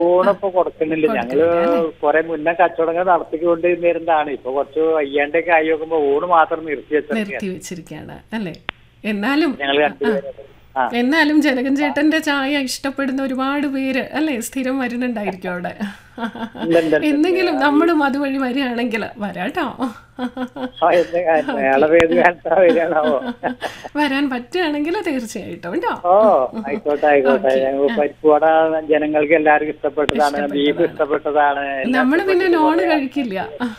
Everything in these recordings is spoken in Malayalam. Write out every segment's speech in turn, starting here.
ഊണിപ്പോ കൊടുക്കുന്നില്ല ഞങ്ങള് കുറെ മുന്നേ കച്ചവടങ്ങൾ നടത്തിക്കൊണ്ടിരുന്നതാണ് ഇപ്പൊ കുറച്ച് വയ്യാണ്ടൊക്കെ ആയി നോക്കുമ്പോ ഊണ് മാത്രം നിർത്തി വെച്ചിരിക്കുകയാണ് നിർത്തി വെച്ചിരിക്കുകയാണ് അല്ലേ എന്നാലും ഞങ്ങൾ രണ്ടുപേരും ആ എന്നാലും ജനകൻ ചേട്ടന്റെ ചായ ഇഷ്ടപ്പെടുന്ന ഒരുപാട് പേര് അല്ലേ സ്ഥിരം വരുന്നുണ്ടായിരിക്കും അവിടെ ഉണ്ട്, ഉണ്ട്, ഉണ്ട്. എന്തെങ്കിലും നമ്മളും അതുവഴി വരികയാണെങ്കിൽ വരാട്ടോ ആ, എന്ത് കാര്യം? അയാളെ പേര് കാലത്താ വരികയാണാവോ വരാൻ പറ്റുകയാണെങ്കിൽ തീർച്ചയായിട്ടും കേട്ടോ ഓ ആയിക്കോട്ടെ ആയിക്കോട്ടെ ഞങ്ങൾ പരിപ്പുവട ജനങ്ങൾക്ക് എല്ലാവർക്കും ഇഷ്ടപ്പെട്ടതാണ് ബീഫ് ഇഷ്ടപ്പെട്ടതാണ് നമ്മൾ പിന്നെ നോണ് കഴിക്കില്ല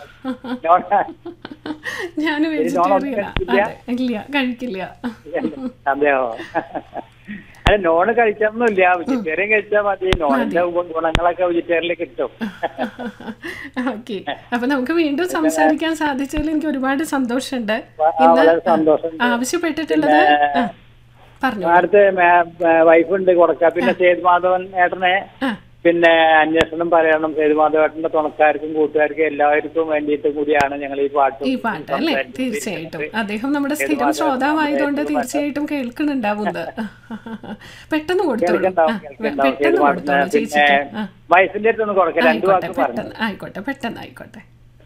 ഞാൻ വെജിറ്റേറിയനാ അതെ ഇല്ല കഴിക്കില്ല അതെയോ അല്ല നോണ് കഴിച്ചൊന്നുമില്ല വെജിറ്റേറിയൻ കഴിച്ചാൽ മതി നോണിന്റെ ഗുണങ്ങളൊക്കെ വെജിറ്റേറിയനിൽ കിട്ടും ഓക്കെ അപ്പൊ നമുക്ക് വീണ്ടും സംസാരിക്കാൻ സാധിച്ചതിൽ എനിക്ക് ഒരുപാട് സന്തോഷമുണ്ട് ആ, വളരെ സന്തോഷം ആവശ്യപ്പെട്ടിട്ടുള്ളത് ആ, പറഞ്ഞു അടുത്ത് വൈഫുണ്ട് കൊടുക്ക പിന്നെ സേത് മാധവൻ ഏട്ടനെ ആ പിന്നെ അന്വേഷണം പറയണം സേത് മാധവേട്ടന്റെ തുണക്കാർക്കും കൂട്ടുകാർക്കും എല്ലാവർക്കും വേണ്ടിയിട്ട് കൂടിയാണ് ഞങ്ങൾ ഈ പാട്ട് ഈ പാട്ട് അല്ലേ തീർച്ചയായിട്ടും അദ്ദേഹം നമ്മുടെ സ്ഥിരം ശ്രോതാവായതുകൊണ്ട് തീർച്ചയായിട്ടും കേൾക്കുന്നുണ്ടാവുന്നത് പെട്ടെന്ന് കൊടുത്തോളൂ കേൾക്കുന്നുണ്ടാവും, ആ, കേൾക്കുന്നുണ്ടാവും. പെട്ടെന്ന് സേത് കൊടുത്തോളൂ മാധവൻ പിന്നെ ചേച്ചിക്ക് ആ വയസ്സിന്റെ അടുത്തൊന്ന് കൊടുക്ക രണ്ടു ആയിക്കോട്ടെ വാക്ക് പറഞ്ഞു പെട്ടെന്ന് ആയിക്കോട്ടെ പെട്ടെന്ന് ആയിക്കോട്ടെ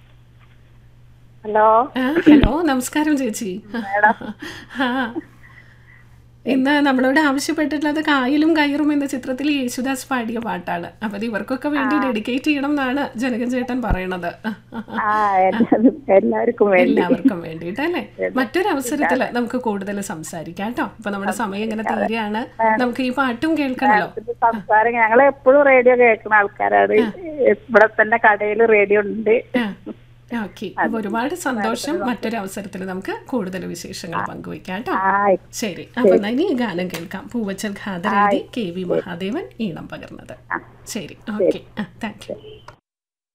ഹലോ ആ ഹലോ നമസ്കാരം ചേച്ചി ആ ഇന്ന് നമ്മളോട് ആവശ്യപ്പെട്ടിട്ടുള്ളത് കായലും കയറും എന്ന ചിത്രത്തിൽ യേശുദാസ് പാടിയ പാട്ടാണ് അപ്പൊ അത് ഇവർക്കൊക്കെ വേണ്ടി ഡെഡിക്കേറ്റ് ചെയ്യണം എന്നാണ് ജനകൻ ചേട്ടൻ പറയണത് ആ എല്ലാവരും എല്ലാവർക്കും വേണ്ടി എല്ലാവർക്കും വേണ്ടിയിട്ട് അല്ലേ മറ്റൊരു അവസരത്തിൽ നമുക്ക് കൂടുതൽ സംസാരിക്കാം കേട്ടോ ഇപ്പൊ നമ്മുടെ സമയം ഇങ്ങനെ തീരെയാണ് നമുക്ക് ഈ പാട്ടും കേൾക്കണല്ലോ ഇത് സംസാരം ഞങ്ങൾ എപ്പോഴും റേഡിയോ കേൾക്കുന്ന ആൾക്കാരാണ് ഇവിടെ തന്നെ കടയിൽ റേഡിയോ ഉണ്ട് ഓക്കെ അപ്പൊ ഒരുപാട് സന്തോഷം മറ്റൊരു അവസരത്തിൽ നമുക്ക് കൂടുതൽ വിശേഷങ്ങൾ പങ്കുവയ്ക്കാം കേട്ടോ ആ ശരി അപ്പൊ എന്നാ ഇനി ഈ ഗാനം കേൾക്കാം പൂവച്ചൽ ഖാദർ എഴുതി കെ വി മഹാദേവൻ ഈണം പകർന്നത് ശരി ഓക്കെ താങ്ക് യു